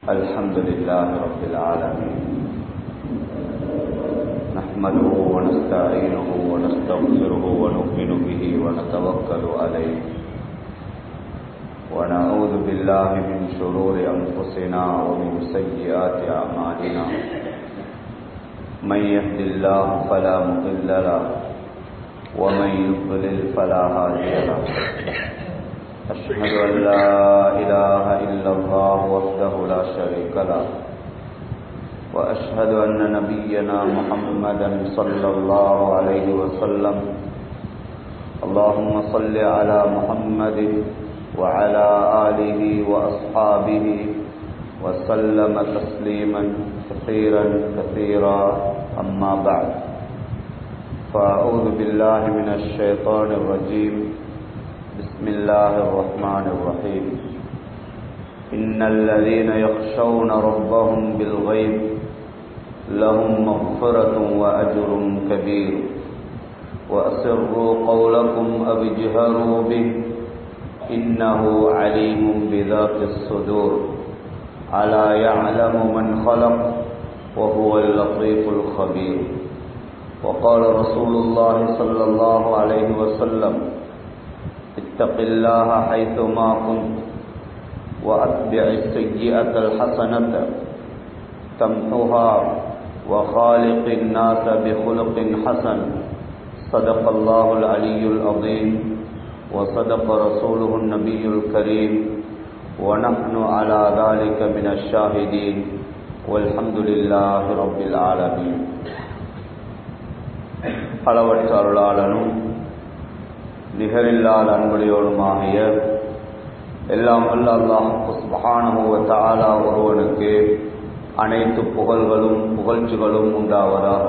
الحمد لله رب العالمين نحمده ونستعينه ونستغفره ونؤمن به ونتوكل عليه ونعوذ بالله من شرور أنفسنا ومن سيئات أعمالنا من يهد الله فلا مضل له ومن يضلل فلا هادي له أشهد أن لا إله إلا الله وحده لا شريك له وأشهد أن نبينا محمدا صلى الله عليه وسلم اللهم صل على محمد وعلى آله وأصحابه وسلم تسليما كثيرا كثيرا أما بعد فأعوذ بالله من الشيطان الرجيم بسم الله الرحمن الرحيم إن الذين يخشون ربهم بالغيب لهم مغفرة وأجر كبير وأسروا قولكم أو اجهروا به إنه عليم بذات الصدور ألا يعلم من خلق وهو اللطيف الخبير وقال رسول الله صلى الله عليه وسلم اتق الله حيثما كنت وأتبع السيئة الحسنة تمحها وخالق الناس بخلق حسن صدق الله العلي العظيم وصدق رسوله النبي الكريم ونحن على ذلك من الشاهدين والحمد لله رب العالمين அளவற்ற அருளாளனும் நிகரில்லாத அன்புடையோடுமாகிய எல்லாம் வல்ல அல்லாஹு சுபஹானஹுவ தஆலா ஒருவனுக்கு அனைத்து புகழ்களும் புகழ்ச்சிகளும் உண்டாவதாக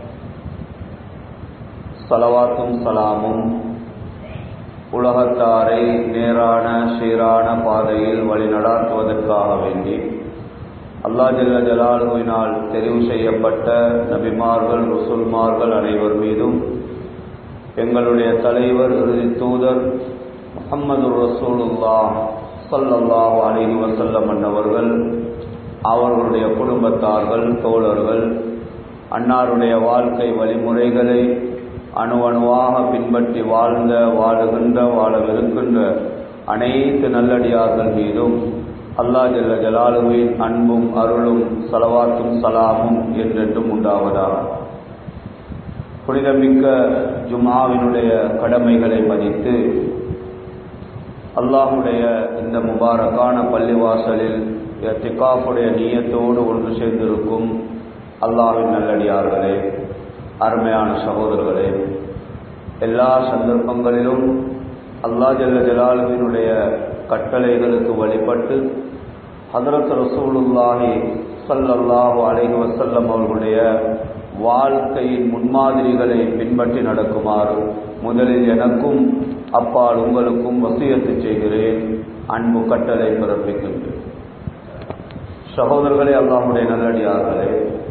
சலவாத்தும் சலாமும் உலகத்தாரை நேரான சீரான பாதையில் வழிநடாத்துவதற்காக வேண்டி அல்லா ஜல்ல ஜலாலுவினால் தெரிவு செய்யப்பட்ட நபிமார்கள் ருசுல்மார்கள் அனைவர் மீதும் எங்களுடைய தலைவர் இறுதி தூதர் முகமது ரசூலுல்லா சல்லல்லாஹு அலிஹி வசல்லம் அன்னவர்கள் அவர்களுடைய குடும்பத்தார்கள் தோழர்கள் அன்னாருடைய வாழ்க்கை வழிமுறைகளை அணு அணுவாக பின்பற்றி வாழ்ந்த வாழுகின்ற வாழவிருக்கின்ற அனைத்து நல்லடியார்கள் மீதும் அல்லா ஜல்ல ஜலாலுவின் அன்பும் அருளும் சலவாத்தும் சலாமும் என்றென்றும் உண்டாவதாக புனிதமிக்க ஜுமாவினுடைய கடமைகளை மதித்து அல்லாஹுடைய இந்த முபாரக்கான பள்ளிவாசலில் திகாஃபுடைய நீயத்தோடு ஒன்று சேர்ந்திருக்கும் அல்லாஹின் நல்லடியார்களே அருமையான சகோதரர்களே எல்லா சந்தர்ப்பங்களிலும் அல்லா ஜல்ல ஜலாலுவினுடைய கட்டளைகளுக்கு வழிபட்டு ஹதரத் ரசூலுல்லாஹி சல்லல்லாஹு அலைஹி வசல்லம் அவர்களுடைய வாழ்க்கையின் முன்மாதிரிகளை பின்பற்றி நடக்குமாறு முதலில் எனக்கும் அப்பால் உங்களுக்கும் வசியத்து செய்கிறேன் அன்பு கட்டளை பிறப்பிக்கின்றேன் சகோதரர்களே அல்லாஹுடைய நல்லடியார்களே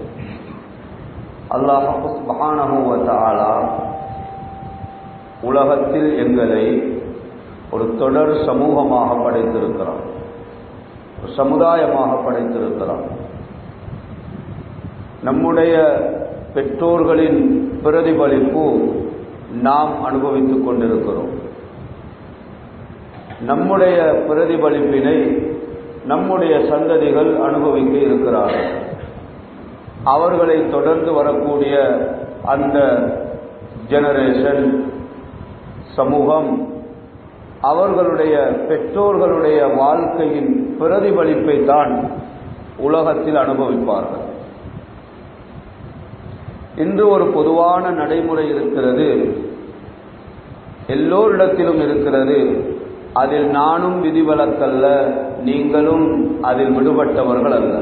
அல்லாஹாலா உலகத்தில் எங்களை ஒரு தொடர் சமூகமாக படைத்திருக்கிறான் ஒரு சமுதாயமாக படைத்திருக்கிறான் நம்முடைய பெற்றோர்களின் பிரதிபலிப்பு நாம் அனுபவித்துக் கொண்டிருக்கிறோம் நம்முடைய பிரதிபலிப்பினை நம்முடைய சந்ததிகள் அனுபவிக்க இருக்கிறார்கள் அவர்களை தொடர்ந்து வரக்கூடிய அந்த ஜெனரேஷன் சமூகம் அவர்களுடைய பெற்றோர்களுடைய வாழ்க்கையின் பிரதிபலிப்பை தான் உலகத்தில் அனுபவிப்பார்கள் இன்று ஒரு பொதுவான நடைமுறை இருக்கிறது எல்லோரிடத்திலும் இருக்கிறது அதில் நானும் விதிவிலக்கல்ல நீங்களும் அதில் விடுபட்டவர்கள் அல்ல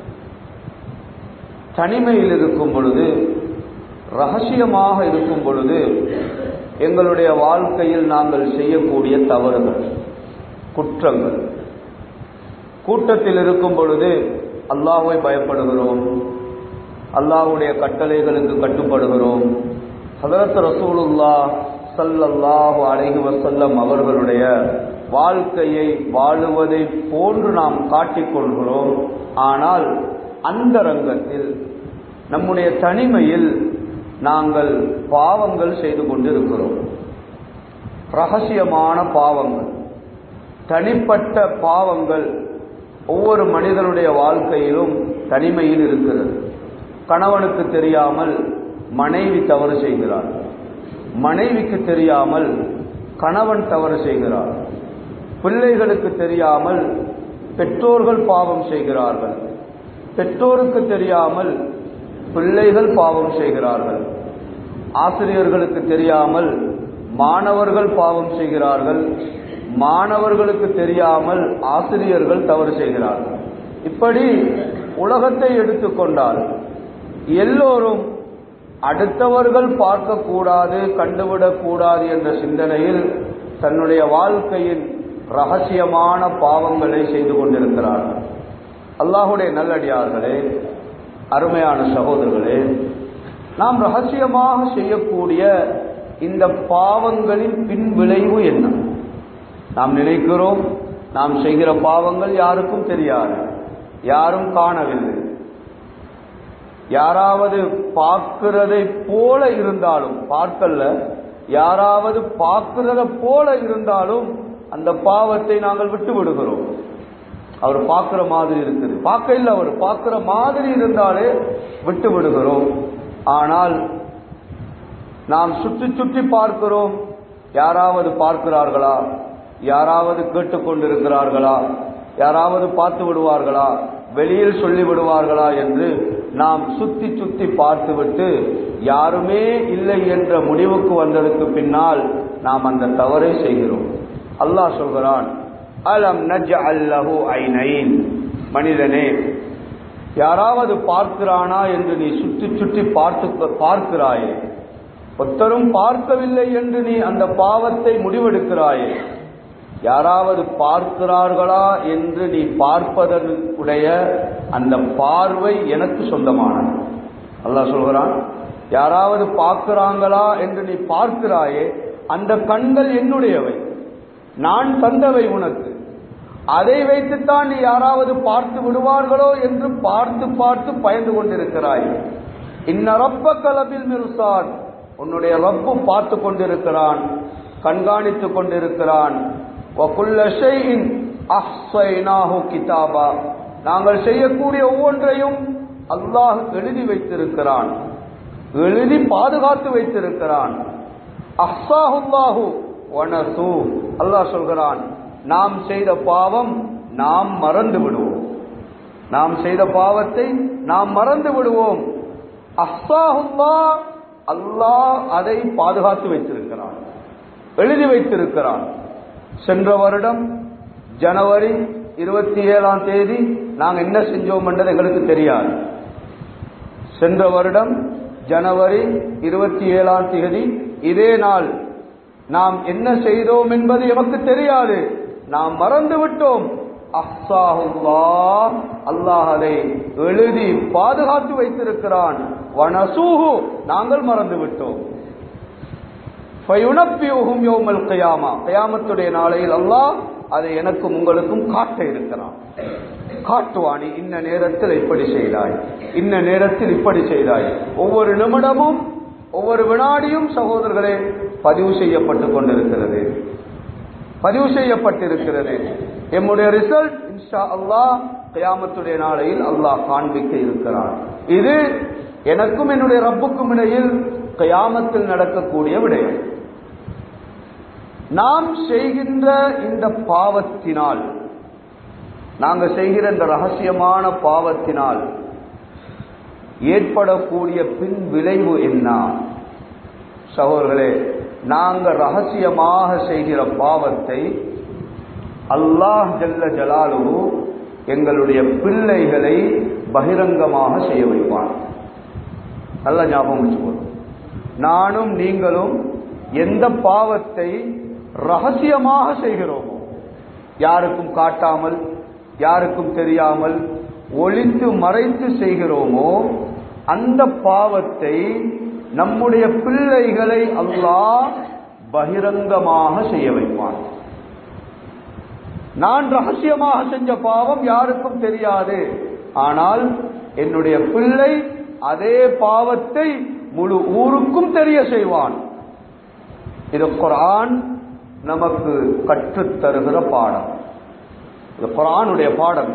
தனிமையில் இருக்கும் பொழுது ரகசியமாக இருக்கும் பொழுது எங்களுடைய வாழ்க்கையில் நாங்கள் செய்யக்கூடிய தவறுகள் குற்றங்கள் கூட்டத்தில் இருக்கும் பொழுது அல்லாஹை பயப்படுகிறோம் அல்லாஹுடைய கட்டளைகளுக்கு கட்டுப்படுகிறோம் ஹதரத் ரசூலுல்லா சல்லல்லாஹு அலைஹி வசல்லம் அவர்களுடைய வாழ்க்கையை வாழுவதை போன்று நாம் காட்டிக்கொள்கிறோம் ஆனால் அந்த ரங்கத்தில் நம்முடைய தனிமையில் நாங்கள் பாவங்கள் செய்து கொண்டிருக்கிறோம் ரகசியமான பாவங்கள் தனிப்பட்ட பாவங்கள் ஒவ்வொரு மனிதனுடைய வாழ்க்கையிலும் தனிமையில் இருக்கிறது கணவனுக்கு தெரியாமல் மனைவி தவறு செய்கிறார் மனைவிக்கு தெரியாமல் கணவன் தவறு செய்கிறார் பிள்ளைகளுக்கு தெரியாமல் பெற்றோர்கள் பாவம் செய்கிறார்கள் பெற்றோருக்கு தெரியாமல் பிள்ளைகள் பாவம் செய்கிறார்கள் ஆசிரியர்களுக்கு தெரியாமல் மாணவர்கள் பாவம் செய்கிறார்கள் மாணவர்களுக்கு தெரியாமல் ஆசிரியர்கள் தவறு செய்கிறார்கள் இப்படி உலகத்தை எடுத்துக்கொண்டால் எல்லோரும் அடுத்தவர்கள் பார்க்கக்கூடாது கண்டுவிடக்கூடாது என்ற சிந்தனையில் தன்னுடைய வாழ்க்கையின் ரகசியமான பாவங்களை செய்து கொண்டிருக்கிறார்கள் அல்லாஹுடைய நல்லடியார்களே அருமையான சகோதரர்களே நாம் ரகசியமாக செய்யக்கூடிய இந்த பாவங்களின் பின் விளைவு என்ன நாம் நினைக்கிறோம் நாம் செய்கிற பாவங்கள் யாருக்கும் தெரியாது யாரும் காணவில்லை யாராவது பார்க்கிறதை போல இருந்தாலும் பார்க்கல யாராவது பார்க்கிறத போல இருந்தாலும் அந்த பாவத்தை நாங்கள் விட்டு விடுகிறோம் அவர் பார்க்கிற மாதிரி இருக்குது பார்க்க இல்லை அவர் பார்க்கிற மாதிரி இருந்தாலே விட்டு விடுகிறோம் ஆனால் நாம் சுற்றி சுற்றி பார்க்கிறோம் யாராவது பார்க்கிறார்களா யாராவது கேட்டுக்கொண்டிருக்கிறார்களா யாராவது பார்த்து விடுவார்களா வெளியில் சொல்லி விடுவார்களா என்று நாம் சுத்தி சுத்தி பார்த்துவிட்டு யாருமே இல்லை என்ற முடிவுக்கு வந்ததுக்கு பின்னால் நாம் அந்த தவறை செய்கிறோம் அல்லாஹ் சொல்கிறான் அலம் நஜ் அல்லஹு ஐநைன் மனிதனே யாராவது பார்க்கிறானா என்று நீ சுற்றி சுற்றி பார்த்து பார்க்கிறாயே ஒருத்தரும் பார்க்கவில்லை என்று நீ அந்த பாவத்தை முடிவெடுக்கிறாயே யாராவது பார்க்கிறார்களா என்று நீ பார்ப்பதனுடைய அந்த பார்வை எனக்கு சொந்தமானது அல்லாஹ் சொல்கிறான் யாராவது பார்க்கிறாங்களா என்று நீ பார்க்கிறாயே அந்த கண்கள் என்னுடையவை நான் தந்தவை உனக்கு அதை வைத்துத்தான் நீ யாராவது பார்த்து விடுவார்களோ என்று பார்த்து பார்த்து பயந்து கொண்டிருக்கிறாய் இன்ன ரப்ப கலபில் மிருசான் உன்னுடைய ரப்பு பார்த்து கொண்டிருக்கிறான் கண்காணித்துக் கொண்டிருக்கிறான் கிதாபா நாங்கள் செய்யக்கூடிய ஒவ்வொன்றையும் அல்லாஹ் எழுதி வைத்திருக்கிறான் எழுதி பாதுகாத்து வைத்திருக்கிறான் அஹ்சாஹுல்லாஹு வனசு அல்லாஹ் சொல்கிறான் நாம் செய்த பாவம் நாம் மறந்து விடுவோம் நாம் செய்த பாவத்தை நாம் மறந்து விடுவோம் அஹ்சாஹுல்லா அல்லாஹ் அதை பாதுகாத்து வைத்திருக்கிறான் எழுதி வைத்திருக்கிறான் சென்ற வருடம் ஜனவரி இருபத்தி ஏழாம் தேதி நாங்கள் என்ன செஞ்சோம் என்றது எங்களுக்கு தெரியாது சென்ற வருடம் ஜனவரி இருபத்தி ஏழாம் தேதி இதே நாள் நாம் என்ன செய்தோம் என்பது எமக்கு தெரியாது நாம் மறந்து விட்டோம் அஹ்சாஹுல்லா அல்லாஹ் அதை எழுதி பாதுகாத்து வைத்திருக்கிறான் வனசூஹு நாங்கள் மறந்து விட்டோம் ஃபயுனப்பியுஹும் யௌமல் கியாமா கியாமத்துடைய நாளையில் அல்லாஹ் அதை எனக்கும் உங்களுக்கும் காட்ட இருக்கிறான் காட்டுவானி இன்ன நேரத்தில் இப்படி செய்தாய் இன்ன நேரத்தில் இப்படி செய்தாய் ஒவ்வொரு நிமிடமும் ஒவ்வொரு வினாடியும் சகோதரர்களே பதிவு செய்யப்பட்டு கொண்டிருக்கிறது பதிவு செய்யப்பட்டிருக்கிறது எம்முடைய ரிசல்ட் இன்ஷா அல்லாஹ் கியாமத்துடைய நாளையில் அல்லாஹ் காண்பிக்க இருக்கிறான் இது எனக்கும் என்னுடைய ரப்புக்கும் இடையில் கயாமத்தில் நடக்கக்கூடிய விடயம் நாம் செய்கின்ற இந்த பாவத்தினால் நாங்க செய்கிற இந்த ரகசியமான பாவத்தினால் ஏற்படக்கூடிய பின் விளைவு என்ன சகோதரர்களே நாங்க ரகசியமாக செய்கிற பாவத்தை அல்லாஹ் ஜல்ல ஜலாலு எங்களுடைய பிள்ளைகளை பகிரங்கமாக செய்ய வைப்பான் நல்ல ஞாபகம் வச்சுக்கணும் நானும் நீங்களும் எந்த பாவத்தை ரகசியமாக செய்கிறோமோ யாருக்கும் காட்டாமல் யாருக்கும் தெரியாமல் ஒளித்து மறைத்து செய்கிறோமோ அந்த பாவத்தை நம்முடைய பிள்ளைகளை அல்லாஹ் பகிரங்கமாக செய்ய வைப்பான் நான் ரகசியமாக செஞ்ச பாவம் யாருக்கும் தெரியாது ஆனால் என்னுடைய பிள்ளை அதே பாவத்தை முழு ஊருக்கும் தெரிய செய்வான் இது குரான் நமக்கு கற்றுத் தருகிற பாடம் இது குரானுடைய பாடம்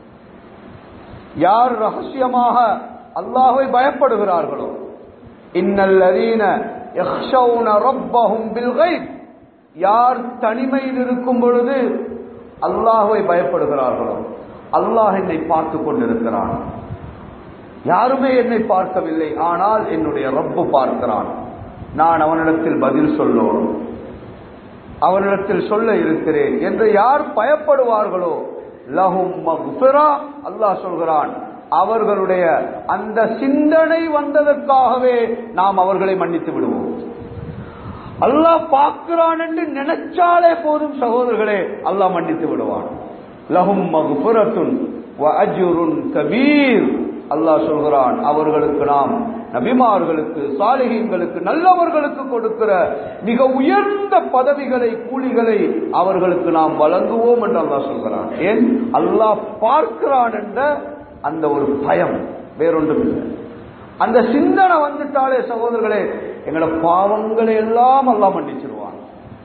யார் ரகசியமாக அல்லாஹ்வை பயப்படுகிறார்களோ இன்னல்லதீன யக்ஷௌன ரப்பஹும் பில் கைப் யார் தனிமையில் இருக்கும் பொழுது அல்லாஹ்வை பயப்படுகிறார்களோ அல்லாஹ் என்னை பார்த்து கொண்டிருக்கிறான் யாருமே என்னை பார்க்கவில்லை ஆனால் என்னுடைய ரப்பு பார்க்கிறான் நான் அவனிடத்தில் பதில் சொல்லோம் அவனிடத்தில் சொல்ல இருக்கிறேன் என்று யார் பயப்படுவார்களோ லஹும் மக்ஃபிரா அல்லாஹ் சொல்கிறான் அவர்களுடைய அந்த சிந்தனை வந்ததற்காகவே நாம் அவர்களை மன்னித்து விடுவோம் அல்லாஹ் பார்க்கிறான் என்று நினைச்சாலே போதும் சகோதரர்களே அல்லாஹ் மன்னித்து விடுவான் லஹும் மகுபுரத்துன் அஜுருன் கபீர் அல்லாஹ் சொல்கிறான் அவர்களுக்கு நாம் நபிமார்களுக்கு சாலிகங்களுக்கு நல்லவர்களுக்கு கொடுக்கிற மிக உயர்ந்த பதவிகளை கூலிகளை அவர்களுக்கு நாம் வழங்குவோம் என்று அல்லாஹ் சொல்கிறான் ஏன் அல்லாஹ் பார்க்கிறான் என்ற அந்த ஒரு பயம் வேறொன்றும் இல்லை அந்த சிந்தனை வந்துட்டாலே சகோதரர்களே எங்களோட பாவங்களை எல்லாம் அல்லாஹ் மன்னிச்சிருவான்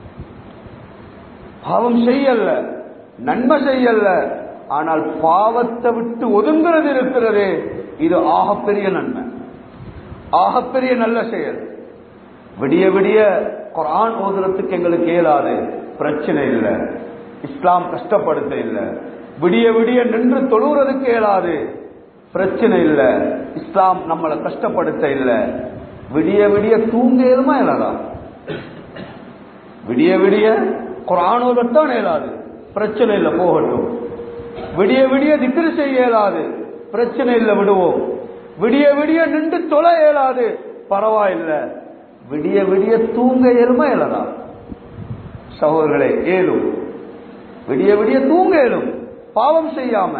பாவம் செய்யல நன்மை செய்யல ஆனால் பாவத்தை விட்டு ஒதுங்கிறது இருக்கிறதே இது ஆகப்பெரிய நன்மை ஆகப்பெரிய நல்ல செயல் விடிய விடிய குரான் ஓதுறதுக்கு எங்களுக்கு இயலாது பிரச்சனை இல்லை இஸ்லாம் கஷ்டப்படுத்த இல்லை விடிய விடிய நின்று தொழுகிறதுக்கு இயலாது பிரச்சனை இல்லை இஸ்லாம் நம்மளை கஷ்டப்படுத்த இல்லை விடிய விடிய தூங்க இயலுமா இயலாதா விடிய விடிய குரானோதத்தான் இயலாது பிரச்சனை இல்லை போகட்டும் விடிய விடிய திக்ரு செய்ய இயலாது பிரச்சனை இல்லை விடுவோம் விடிய விடிய நின்று தொலை இயலாது பரவாயில்ல விடிய விடிய தூங்க இயலுமா இயலதா சகோதரர்களே ஏலும் விடிய விடிய தூங்க இயலும் பாவம் செய்யாம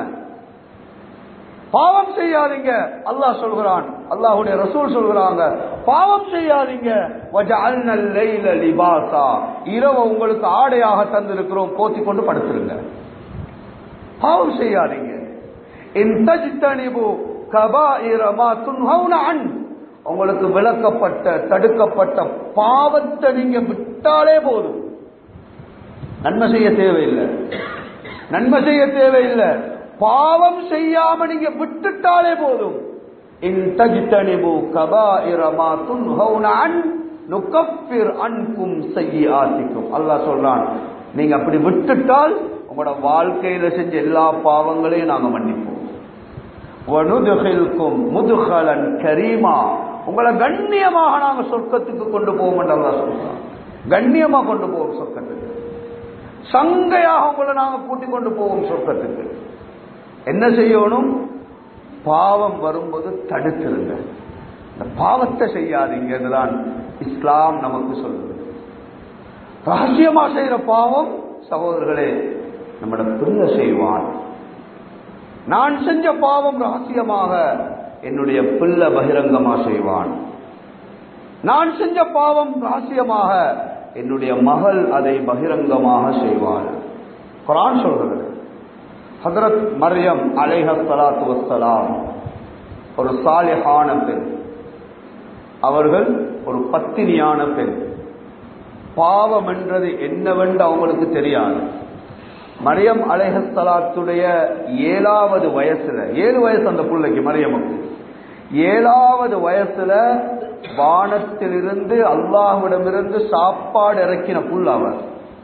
பாவம் செய்யாதீங்க அல்லாஹ் சொல்கிறான் அல்லாஹ்வுடைய ரசூல் சொல்கிறாங்க பாவம் செய்யாதீங்க வஜஅல்னல் லைல லிபாசா இரவு உங்களுக்கு ஆடையாக தந்திருக்கிறோம் போத்தி கொண்டு படுத்துருங்க பாவம் செய்யாதீங்க இன் தஜ்தனிபு கபாயிர மா துன்ஹவுன அன் உங்களுக்கு விளக்கப்பட்ட தடுக்கப்பட்ட பாவத்தை நீங்க விட்டாலே போதும் நன்மை செய்ய தேவையில்லை நன்மை செய்ய தேவையில்லை பாவம் செய்யாம நீங்க விட்டுட்டாலே போதும் இன் தஜ்தனிபு கபாயிர மா துன்ஹவுன அன் நுகஃபிர் அன்கும் சய்யிஆத்திக்கும் அல்லாஹ் சொல்றான் நீங்க அப்படி விட்டுட்டால் உங்களோட வாழ்க்கையில செஞ்ச எல்லா பாவங்களையும் நாங்க மன்னிப்போம் வனுதுகில்கும் முதுகலன் கரீமா உங்களை கண்ணியமாக நாங்க சொர்க்கத்துக்கு கொண்டு போவோம் என்று அல்லாஹ் சொல்றான் கண்ணியமா கொண்டு போவோம் சொர்க்கத்துக்கு சங்கையாக உங்களை நாங்க கூட்டிக் கொண்டு போவோம் சொர்க்கத்துக்கு என்ன செய்யணும் பாவம் வரும்போது தடுத்துருங்க இந்த பாவத்தை செய்யாதீங்க என்றுதான் இஸ்லாம் நமக்கு சொல்லுது ரகசியமா செய்யற பாவம் சகோதரர்களே நம்மட பிள்ளை செய்வான் நான் செஞ்ச பாவம் ரகசியமாக என்னுடைய பிள்ளை பகிரங்கமா செய்வான் நான் செஞ்ச பாவம் ரகசியமாக என்னுடைய மகள் அதை பகிரங்கமாக செய்வாள் குரான் சொல்கிறது ஹதரத் மரியம் அலைஹ சலாத்து வசலாம் ஒரு சாலிஹான பெண் அவர்கள் ஒரு பத்தினியான பெண் பாவம் என்றது என்னவென்று அவங்களுக்கு தெரியாது மரியம் அலைஹலாத்துடைய ஏழாவது வயசுல ஏழு வயசு அந்த பிள்ளைக்கு மரியமுக்கு ஏழாவது வயசுல வானத்திலிருந்து அல்லாஹ்விடமிருந்து சாப்பாடு இறக்கின புல் அவர்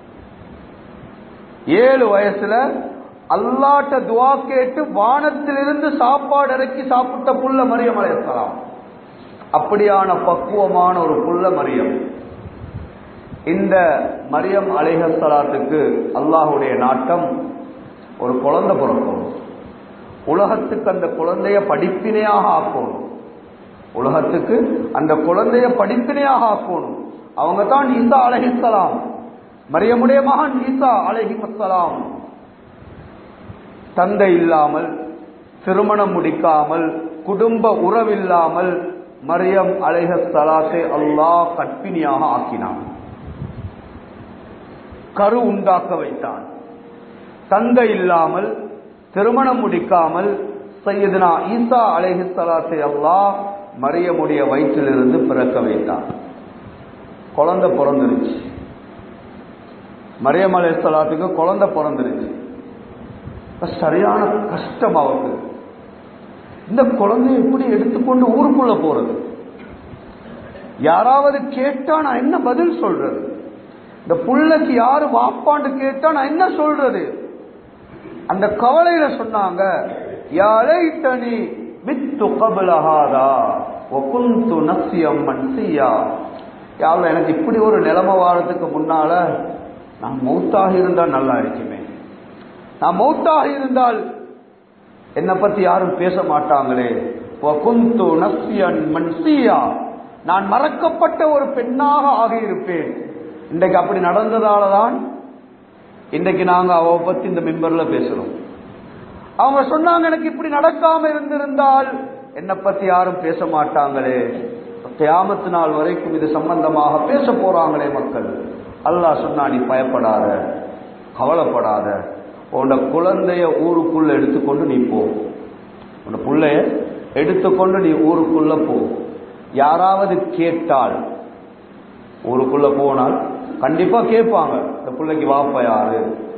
ஏழு வயசுல அல்லாட்ட துவா கேட்டு வானத்திலிருந்து சாப்பாடு இறக்கி சாப்பிட்ட புல்ல மரியம் அலையலாம் அப்படியான பக்குவமான ஒரு புல்ல மரியம் இந்த மரியம் அலைஹலாத்துக்கு அல்லாஹுடைய நாட்டம் ஒரு குழந்தை பிறக்கும் உலகத்துக்கு அந்த குழந்தைய படிப்பினையாக ஆக்கணும் உலகத்துக்கு அந்த குழந்தைய படிப்பினையாக ஆக்கணும் அவங்க தான் ஈசா அலஹிசலாம் மரியமுடைய மகன் ஈசா அலஹிமசலாம் தந்தை இல்லாமல் திருமணம் முடிக்காமல் குடும்ப உறவில்லாமல் மரியம் அலைஹ சலாத்தை அல்லாஹ் கற்பிணியாக ஆக்கினான் கரு உண்டாக்க வைத்தான் தந்தை இல்லாமல் திருமணம் முடிக்காமல் சையதுனா ஈசா அலைஹிஸ்ஸலாத்தை அல்லாஹ் மரியமுடைய வயிற்றிலிருந்து பிறக்க வைத்தான் குழந்தை பிறந்துருச்சு மரியம் அலைஹிஸ்ஸலாத்துக்கு குழந்தை பிறந்துருச்சு இப்ப சரியான கஷ்டம் அவருக்கு இந்த குழந்தையை எப்படி எடுத்துக்கொண்டு ஊருக்குள்ள போறது யாராவது கேட்டா நான் என்ன பதில் சொல்றது இந்த புள்ளைக்கு யாரு வாப்பான்னு கேட்டா நான் என்ன சொல்றது அந்த கவலையில சொன்னாங்க யாழைத்தனி வித்து கபலஹாதா ஒகுந்து நசியம் மன்சியா யாவில் எனக்கு இப்படி ஒரு நிலைமை வாரத்துக்கு முன்னால நான் மௌத்தாக இருந்தால் நல்லா இருக்குமே நான் மௌத்தாக இருந்தால் என்னை பத்தி யாரும் பேச மாட்டாங்களே வகுந்து நஸ்யன் மன்சியா நான் மறக்கப்பட்ட ஒரு பெண்ணாக ஆகியிருப்பேன் இன்றைக்கு அப்படி நடந்ததால தான் இன்றைக்கு நாங்க அவ பத்தி இந்த மெம்பர்ல பேசுறோம் அவங்க சொன்னாங்க எனக்கு இப்படி நடக்காம இருந்திருந்தால் என்னை பத்தி யாரும் பேச மாட்டாங்களே கியாமத்து நாள் வரைக்கும் இது சம்பந்தமாக பேச போறாங்களே மக்கள் அல்லாஹ் சொன்னா நீ பயப்படாத கவலைப்படாத உன்னோட குழந்தைய ஊருக்குள்ள எடுத்துக்கொண்டு நீ போ உன்னோட புள்ளைய எடுத்துக்கொண்டு நீ ஊருக்குள்ள போ யாராவது கேட்டால் ஊருக்குள்ள போனால் கண்டிப்பா கேட்பாங்க இந்த பிள்ளைக்கு வாப்ப யாரு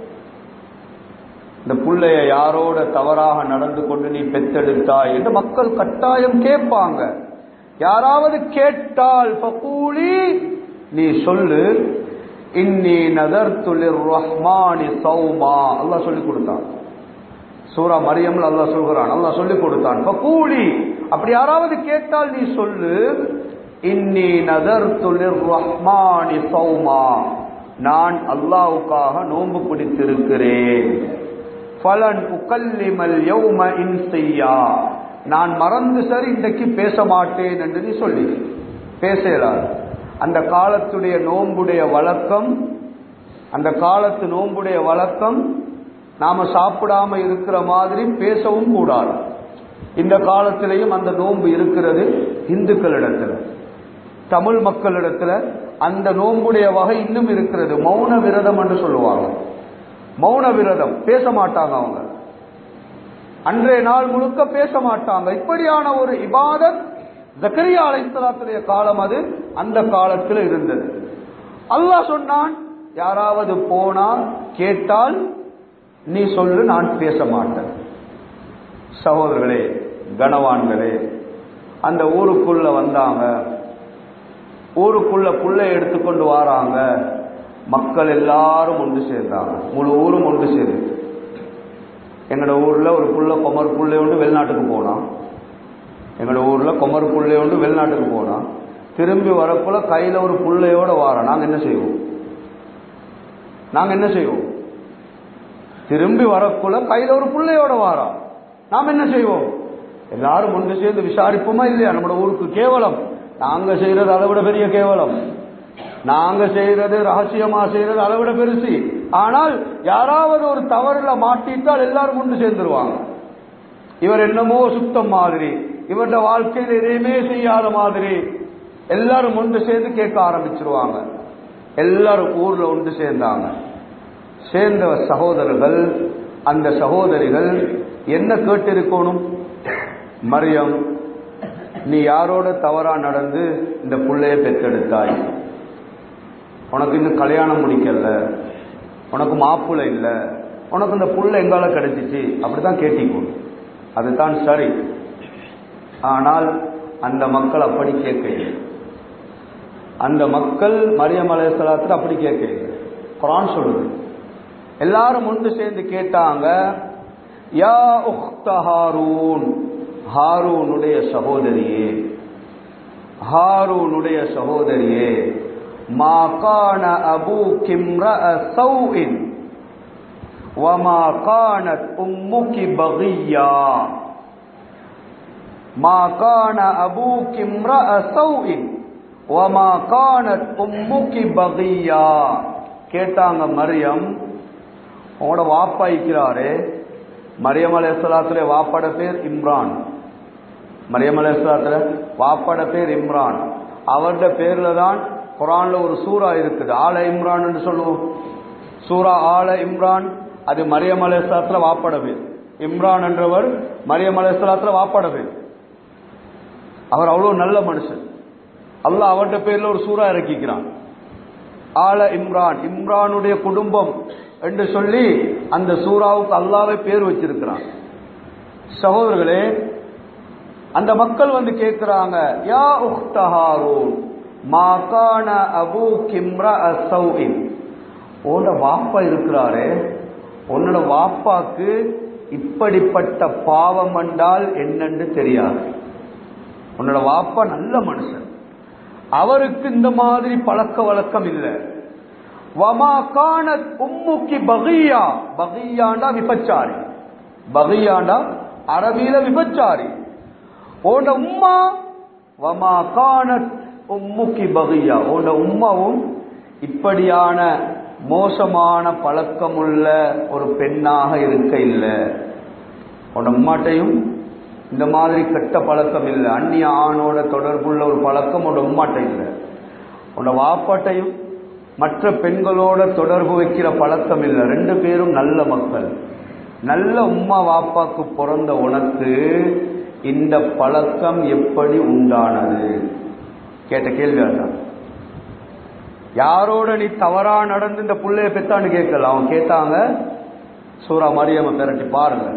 இந்த புள்ளைய யாரோட தவறாக நடந்து கொண்டு நீ பெத்தெடுத்தாய் என்று மக்கள் கட்டாயம் கேட்பாங்க யாராவது கேட்டால் ஃபகூலி நீ சொல்லு இன்னி நதர்துலிர் ரஹ்மானி சௌமா அல்லாஹ் சொல்லி கொடுத்தான் சூரா மரியம்ல அல்லாஹ் சொல்கிறான் அல்லாஹ் சொல்லி கொடுத்தான் ஃபகூலி அப்படி யாராவது கேட்டால் நீ சொல்லு இன்னி நதர்துலிர் ரஹ்மானி சௌமா நான் அல்லாஹ்வுக்காக நோன்பு பிடித்திருக்கிறேன் ஃபலன் உகல்லிமல் யௌம இன்சியா நான் மறந்து சரி இன்றைக்கு பேச மாட்டேன் என்று நீ சொல்லி பேசலார் அந்த காலத்துடைய நோன்புடைய வழக்கம் அந்த காலத்து நோன்புடைய வழக்கம் நாம சாப்பிடாம இருக்கிற மாதிரி பேசவும் கூடாது இந்த காலத்திலையும் அந்த நோன்பு இருக்கிறது இந்துக்களிடத்துல தமிழ் மக்களிடத்துல அந்த நோன்புடைய வகை இன்னும் இருக்கிறது மௌன விரதம் என்று சொல்லுவாங்க மௌன விரதம் பேச மாட்டாங்க அவங்க அன்றைய நாள் முழுக்க பேச மாட்டாங்க இப்படியான ஒரு இபாதத் ஜக்கரியா அலைசலாத்துடைய காலம் அது அந்த காலத்தில் இருந்தது அல்லாஹ் சொன்னான் யாராவது போனால் கேட்டால் நீ சொல்லு நான் பேச மாட்டேன் சகோதரர்களே கனவான்களே அந்த ஊருக்குள்ள வந்தாங்க ஊருக்குள்ள புள்ளை எடுத்துக்கொண்டு வராங்க மக்கள் எல்லாரும் ஒன்று சேர்ந்தாங்க முழு ஊரும் ஒன்று சேர்ந்து எங்களோட ஊர்ல ஒரு புள்ள கொமர் புள்ளை ஒன்று வெளிநாட்டுக்கு போனான் எங்களோட ஊர்ல கொமர் புள்ளை ஒன்று வெளிநாட்டுக்கு போனான் திரும்பி வரக்குள்ள கையில ஒரு புள்ளையோட வாரோம் நாங்க என்ன செய்வோம் நாங்க என்ன செய்வோம் திரும்பி வரக்குள்ள கையில ஒரு புள்ளையோட வாரோம் நாம் என்ன செய்வோம் எல்லாரும் ஒன்று சேர்ந்து விசாரிப்போமா இல்லையா நம்மளோட ஊருக்கு கேவலம் நாங்க செய்யறது அதை விட பெரிய கேவலம் நாங்க செய்யறது ரகசியமா செய்யறது அதை விட பெருசு ஆனால் யாராவது ஒரு தவறுல மாட்டிட்டால் எல்லாரும் ஒன்று சேர்ந்துருவாங்க இவர் என்னமோ சுத்தம் மாதிரி இவருடைய வாழ்க்கையில் எதையுமே செய்யாத மாதிரி எல்லாரும் ஒன்று சேர்ந்து கேட்க ஆரம்பிச்சிருவாங்க எல்லாரும் ஊர்ல ஒன்று சேர்ந்தாங்க சேர்ந்த சகோதரர்கள் அந்த சகோதரிகள் என்ன கேட்டிருக்கணும் மரியம் நீ யாரோட தவறா நடந்து இந்த புள்ளைய பெற்றெடுத்தாய் உனக்கு இன்னும் கல்யாணம் முடிக்கல உனக்கு மாப்பிள்ளை இல்லை உனக்கு இந்த புள்ள எங்கால கிடைச்சிச்சு அப்படித்தான் கேட்டிக்கணும் அதுதான் சரி ஆனால் அந்த மக்கள் அப்படி கேட்கல அந்த மக்கள் மரியம் அலையாத்துல அப்படி கேட்கல குரான் சொல்லுது எல்லாரும் ஒன்று சேர்ந்து கேட்டாங்க யா உக்த ஹாரூன் ஹாரூனுடைய சகோதரியே ஹாரூனுடைய சகோதரியே மா கான அபூ கிம்ர சௌஇன் وما كانت أمك بغيا ما كان أبوك امرأ سوء وما كانت أمك بغيا கேட்டாங்க மரியம் உங்களோட வாப்பா இருக்கிறாரே மரியம் அலையாத்துல வாப்பாட பேர் இம்ரான் மரியம் அலையாத்துல வாப்பாட பேர் இம்ரான் அவருடைய பேர்ல தான் குரான்ல ஒரு சூறா இருக்குது ஆல இம்ரான் என்று சொல்லுவோம் சூரா ஆல இம்ரான் அது மரியம் அலையாத்துல வாப்பாட பேர் இம்ரான் என்றவர் மரியம் அலைஹிஸ்ஸலாத்துல வாப்பாட பேர் அவர் அவ்வளவு நல்ல மனுஷன் அல்லாஹ் அவர்கிட்ட பேர்ல ஒரு சூறா இறக்கிக்கிறான் ஆல இம்ரான் இம்ரானுடைய குடும்பம் என்று சொல்லி அந்த சூறாவுக்கு அல்லாவே பேர் வச்சிருக்கிறான் சகோதரர்களே அந்த மக்கள் வந்து கேட்கிறாங்க யா உக்தஹாரூன் மா கான அபூ கிம்ரா அசௌஇன் உன்னோட வாப்பா இருக்கிறாரே உன்னோட வாப்பாக்கு இப்படிப்பட்ட பாவம் என்றால் என்னன்னு தெரியாது உன்னோட வாப்பா நல்ல மனுஷன் அவருக்கு இந்த மாதிரி பழக்க வழக்கம் இல்லை வமா கானத் உம்முக்கி பகியா பகியாண்டா விபச்சாரி பகியாண்டா அரபியில விபச்சாரி உன்னோட உம்மா வமா கானத் உம்முக்கி பகியா உன்னோட உம்மாவும் இப்படியான மோசமான பழக்கமுள்ள ஒரு பெண்ணாக இருக்க இல்லை உன்னோட உம்மாட்டையும் இந்த மாதிரி கெட்ட பழக்கம் இல்லை அந்நிய ஆணோட தொடர்புள்ள ஒரு பழக்கம் உன்னோட உம்மாட்டை இல்லை உன்னோட வாப்பாட்டையும் மற்ற பெண்களோட தொடர்பு வைக்கிற பழக்கம் இல்லை ரெண்டு பேரும் நல்ல மக்கள் நல்ல உம்மா வாப்பாக்கு பிறந்த உனக்கு இந்த பழக்கம் எப்படி உண்டானது கேட்ட கேள்வி அதான் யாரோட நீ தவறா நடந்து இந்த புள்ளைய பெத்தான்னு கேட்கல அவன் கேட்டாங்க சூரா மரியம பெரட்டி பாருங்க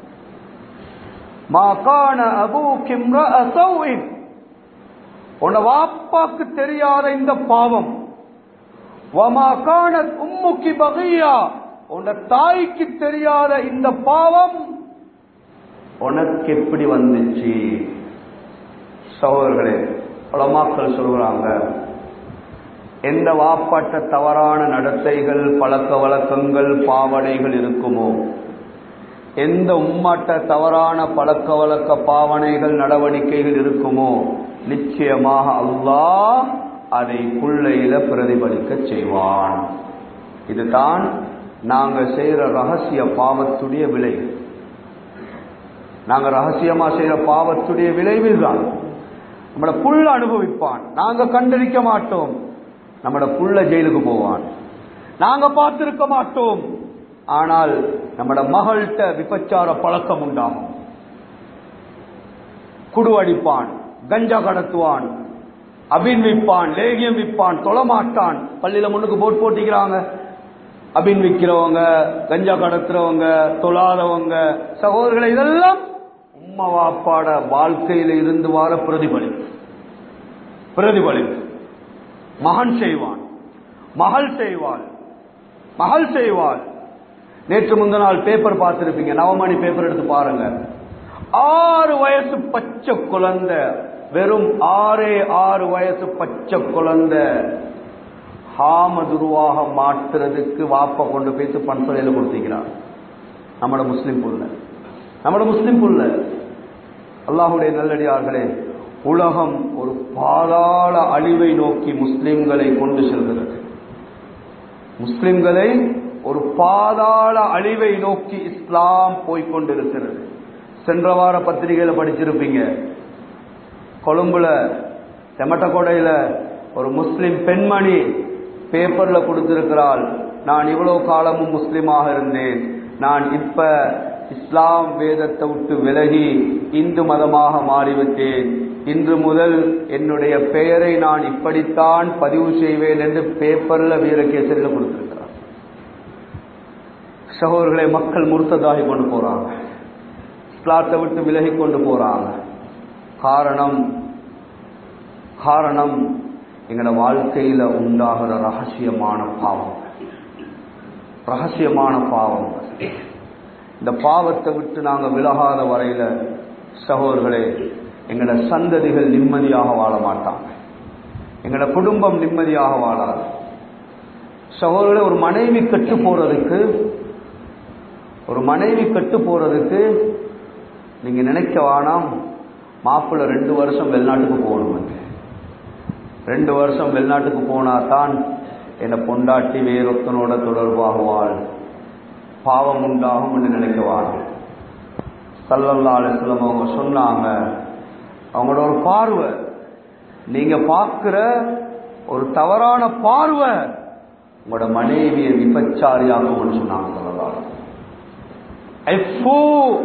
மா கான அபூ கிம்ர அசௌஇன் உன்ன வாப்பாக்கு தெரியாத இந்த பாவம் வமா கானத் உம்முக்கி பகியா உன்ன தாய்க்கு தெரியாத இந்த பாவம் உனக்கு எப்படி வந்துச்சு சகோதரர்களே உலமாக்கள் சொல்றாங்க எந்த வாப்பாட்ட தவறான நடத்தைகள் பழக்க வழக்கங்கள் பாவனைகள் இருக்குமோ எந்த உம்மாட்ட தவறான பழக்க வழக்க பாவனைகள் நடவடிக்கைகள் இருக்குமோ நிச்சயமாக அல்லாஹ் அதை புள்ளையில பிரதிபலிக்க செய்வான் இதுதான் நாங்க செய்யற ரகசிய பாவத்துடைய விளைவு நாங்க ரகசியமா செய்யற பாவத்துடைய விளைவில் தான் நம்மள புள்ள அனுபவிப்பான் நாங்க கண்டறிக்க மாட்டோம் நம்மளோட புள்ள ஜெயிலுக்கு போவான் நாங்க பார்த்திருக்க மாட்டோம் ஆனால் நம்மட மகள்கிட்ட விபச்சார பழக்கம் உண்டாகும் குடு அடிப்பான் கஞ்சா கடத்துவான் அபின் விற்பான் லேகியம் விற்பான் தொலைமாட்டான் பள்ளியில முன்னுக்கு போட் போட்டிக்கிறாங்க அபின் விற்கிறவங்க கஞ்சா கடத்துறவங்க தொழாதவங்க சகோதரர்களை இதெல்லாம் உம்மா வாப்பாட வாழ்க்கையில இருந்து வார பிரதிபலிப்பு பிரதிபலிப்பு மகன் செய்வான் மகள் செய்வாள் மகள் செய்வாள் நேற்று முந்த நாள் பேப்பர் பார்த்திருப்பீங்க நவமணி பேப்பர் எடுத்து பாருங்க ஆறு வயசு பச்சை குழந்தை வெறும் ஆறே ஆறு வயசு பச்சை குழந்தை ஹாமதுருவாக மாற்றுறதுக்கு வாப்ப கொண்டு போயிட்டு பண்பலையில கொடுத்திக்கிறார் நம்மட முஸ்லிம் புள்ள நம்மட முஸ்லிம் புள்ள அல்லாஹுடைய நல்லடியார்களே உலகம் ஒரு பாதாள அழிவை நோக்கி முஸ்லிம்களை கொண்டு செல்கிறது முஸ்லிம்களை ஒரு பாதாள அழிவை நோக்கி இஸ்லாம் போய்கொண்டிருக்கிறது சென்ற வார பத்திரிகையில படிச்சிருப்பீங்க கொழும்புல தெமட்டக்கோடையில ஒரு முஸ்லிம் பெண்மணி பேப்பர்ல கொடுத்திருக்கிறாள் நான் இவ்வளவு காலமும் முஸ்லிமாக இருந்தேன் நான் இப்ப இஸ்லாம் வேதத்தை விட்டு விலகி இந்து மதமாக மாறிவிட்டேன் இன்று முதல் என்னுடைய பெயரை நான் இப்படித்தான் பதிவு செய்வேன் என்று பேப்பர்ல வீரகேசரியில் கொடுத்திருக்கிறார் சகோதரர்களை மக்கள் முறுத்ததாகி கொண்டு போறாங்க இஸ்லாத்தை விட்டு விலகி கொண்டு போறாங்க காரணம் காரணம் எங்களோட வாழ்க்கையில உண்டாகிற ரகசியமான பாவம் ரகசியமான பாவம் இந்த பாவத்தை விட்டு நாங்க விலகாத வரையில சகோதரர்களே எங்களோட சந்ததிகள் நிம்மதியாக வாழ மாட்டாங்க எங்களோட குடும்பம் நிம்மதியாக வாழாது சகோதரர்களே ஒரு மனைவி கட்டு போறதுக்கு ஒரு மனைவி கட்டு போறதுக்கு நீங்க நினைக்க வேணாம் மாப்பிள்ளை ரெண்டு வருஷம் வெளிநாட்டுக்கு போகணும் ரெண்டு வருஷம் வெளிநாட்டுக்கு போனா தான் என்னை பொண்டாட்டி வேறொத்தனோட தொடர்பாகுவாள் பாவம் உண்டாகும் என்று நினைக்கவாள் சல்லல்லா அலிஸ்லம் அவங்க சொன்னாங்க அவங்களோட ஒரு பார்வை நீங்க பார்க்கிற ஒரு தவறான பார்வை உங்களோட மனைவியை விபச்சாரியாகும்னு சொன்னாங்க சல்லல்லா ஐஃபு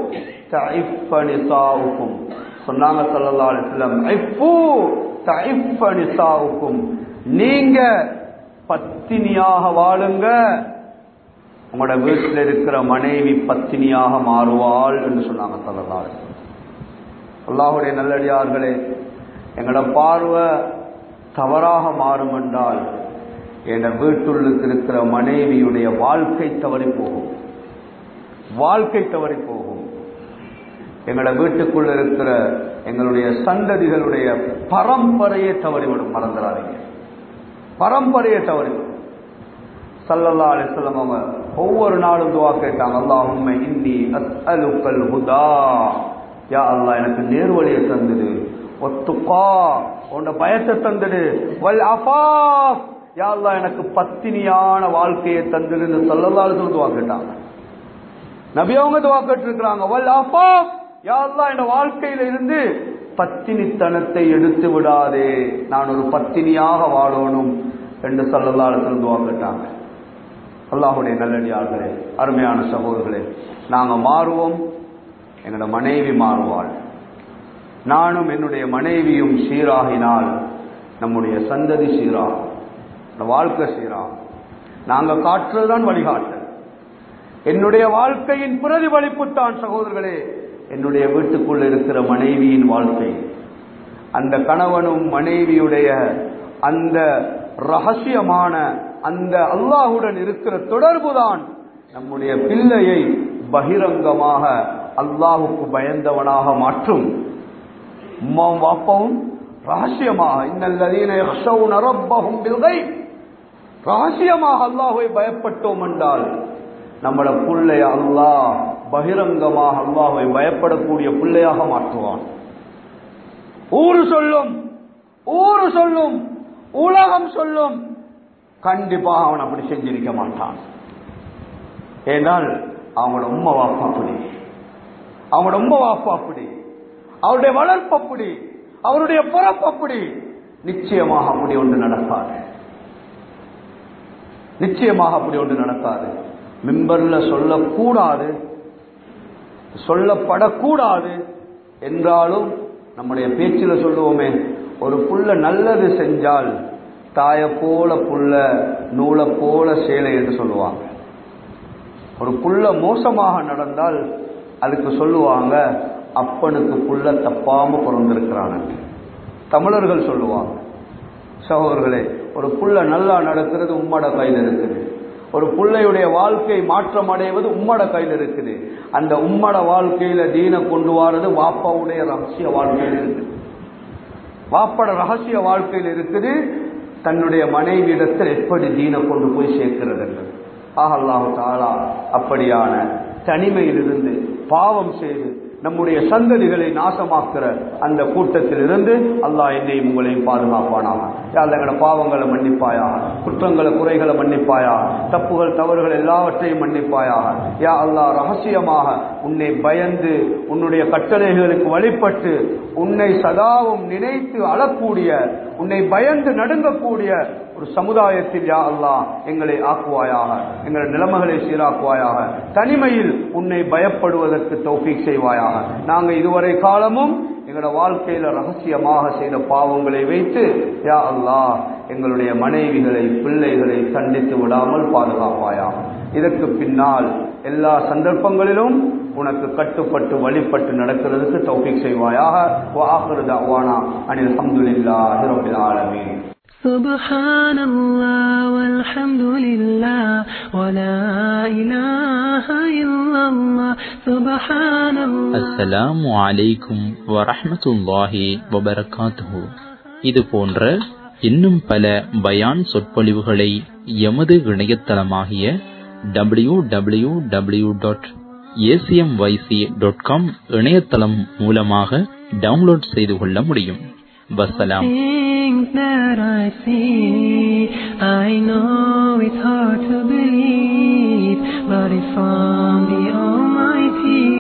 தஇஃப நிசாவுக்கும் சொன்னாங்க ஸல்லல்லாஹு அலைஹி வஸல்லம் ஐஃபு தஇஃப நிசாவுக்கும் நீங்க பத்தினியாக வாழுங்க உங்களோட வீட்டில் இருக்கிற மனைவி பத்தினியாக மாறுவாள் என்று சொன்னாங்க ஸல்லல்லாஹு அலைஹி வஸல்லம் அல்லாஹுடைய நல்லடியார்களே எங்களோட பார்வை தவறாக மாறும் என்றால் என் வீட்டுள்ளுக்கு இருக்கிற மனைவியுடைய வாழ்க்கை தவறி போகும் வாழ்க்கை தவறி போகும் எங்களோட வீட்டுக்குள்ள இருக்கிற எங்களுடைய சந்ததிகளுடைய பரம்பரையை தவறிவிடும் மறந்துடாதீங்க பரம்பரையை தவறிவிடும் சல்லல்லா அலிஸ்லாம் அவங்க ஒவ்வொரு நாளும் துவா கேட்டாங்க அல்லாஹும்ம இன்னி அஸ்அலுக்கல் ஹுதா யா அல்லாஹ் எனக்கு நேர்வழியை தந்தது ஒத்துக்கா உன்ட பயத்தை தந்தது வல் அஃபாஃப் யா அல்லாஹ் எனக்கு பத்தினியான வாழ்க்கையை தந்ததுன்னு சல்லல்லா அலிஸ்லாம் துவா கேட்டாங்க நபி அவங்க துவா கேட்டிருக்கிறாங்க வல் அஃபாஃப் யா அல்லாஹ் இந்த வாழ்க்கையில இருந்து பத்தினித்தனத்தை எடுத்து விடாதே நான் ஒரு பத்தினியாக வாழணும் என்று சல்லல்லா அலிஸ்லாம் துவா கேட்டாங்க அல்லாஹுடைய நல்லடியார்களே அருமையான சகோதரர்களே நாங்க மாறுவோம் எங்களோட மனைவி மாறுவாள் நானும் என்னுடைய மனைவியும் சீராகினால் நம்முடைய சந்ததி சீராகும் இந்த வாழ்க்கை சீராகும் நாங்க காற்றுதான் வழிகாட்டு என்னுடைய வாழ்க்கையின் பிரதிபலிப்பு தான் சகோதரர்களே என்னுடைய வீட்டுக்குள் இருக்கிற மனைவியின் வாழ்க்கை அந்த கணவனும் மனைவியுடைய அந்த ரகசியமான அந்த அல்லாஹுடன் இருக்கிற தொடர்புதான் நம்முடைய பிள்ளையை பகிரங்கமாக அல்லாஹுக்கு பயந்தவனாக மாற்றும் உம்மாவும் வாப்பாவும் ரகசியமாக இன்னல்லதீன யக்ஷவுன ரப்பஹும் பில்கைப் ரகசியமாக அல்லாஹ்வை பயப்பட்டோம் என்றால் நம்மளோட புள்ளைய அல்லாஹ் பகிரங்கமாக அல்லாஹ்வை பயப்படக்கூடிய பிள்ளையாக மாற்றுவான் ஊரு சொல்லும் ஊரு சொல்லும் உலகம் சொல்லும் கண்டிப்பாக அவன் அப்படி செஞ்சிருக்க மாட்டான் ஏனால் அவங்களோட உண்மை வாப்பா அப்படி அவங்களோட உண்மை வாப்பா அப்படி அவருடைய வளர்ப்பு அப்படி அவருடைய பிறப்பு அப்படி நிச்சயமாக அப்படி ஒன்று நடக்காது நிச்சயமாக அப்படி ஒன்று நடக்காது மிம்பர்ல சொல்லக்கூடாது சொல்லப்படக்கூடாது என்றாலும் நம்முடைய பேச்சில் சொல்லுவோமே ஒரு புள்ள நல்லது செஞ்சால் தாய போல புள்ள நூலை போல சேலை என்று சொல்லுவாங்க ஒரு புள்ள மோசமாக நடந்தால் அதுக்கு சொல்லுவாங்க அப்பனுக்கு புள்ள தப்பாம பிறந்திருக்கிறான் தமிழர்கள் சொல்லுவாங்க சகோதரர்களே ஒரு புள்ள நல்லா நடக்கிறது உம்மட கையில் இருக்குது ஒரு பிள்ளையுடைய வாழ்க்கை மாற்றம் அடைவது உம்மட கையில் இருக்குது அந்த உம்மட வாழ்க்கையில தீன கொண்டு வாரது வாப்பாவுடைய ரகசிய வாழ்க்கையில் இருக்குது வாப்பட ரகசிய வாழ்க்கையில் இருக்குது தன்னுடைய மனைவியிடத்தில் எப்படி தீன கொண்டு போய் சேர்க்கிறது என்றது ஆக அல்லாஹு தாலா அப்படியான தனிமையிலிருந்து பாவம் செய்து நம்முடைய சந்ததிகளை நாசமாக்குற அந்த கூட்டத்தில் இருந்து அல்லாஹ் என்னையும் உங்களையும் பாதுகாப்பானாக யாழ் எங்களோட பாவங்களை மன்னிப்பாயா குற்றங்களை குறைகளை மன்னிப்பாயா தப்புகள் தவறுகள் எல்லாவற்றையும் மன்னிப்பாயாக யா அல்லாஹ் ரகசியமாக உன்னை பயந்து உன்னுடைய கட்டளைகளுக்கு வழிபட்டு உன்னை சதாவும் நினைத்து அழக்கூடிய உன்னை பயந்து நடுங்கக்கூடிய ஒரு சமுதாயத்தில் யா அல்லாஹ் எங்களை ஆக்குவாயாக எங்கள் நிலைமைகளை சீராக்குவாயாக தனிமையில் உன்னை பயப்படுவதற்கு தௌஃபீக் செய்வாயாக நாங்கள் இதுவரை காலமும் எங்களோட வாழ்க்கையில ரகசியமாக செய்த பாவங்களை வைத்து யா அல்லாஹ் எங்களுடைய மனைவிகளை பிள்ளைகளை கண்டித்து விடாமல் பாதுகாப்பாயாக இதற்கு பின்னால் எல்லா சந்தர்ப்பங்களிலும் உனக்கு கட்டுப்பட்டு வழிபட்டு நடக்கிறதுக்கு தௌஃபீக் செய்வாயாக வாஹிரு தஅவானா அனில் அல்ஹம்துலில்லாஹி ரப்பில் ஆலமீன் سبحان الله والحمد لله ولا إله إلا الله سبحان الله அஸ்ஸலாமு அலைக்கும் வரஹ்மத்துல்லாஹி வபரகாத்துஹு இது போன்ற இன்னும் பல பயான் சொற்பொழிவுகளை எமது இணையதளமாகிய W W W dot ACMYC dot com இணையதளம் மூலமாக டவுன்லோட் செய்து கொள்ள முடியும் வசலாம் Things that I see, I know it's hard to believe, but it's from the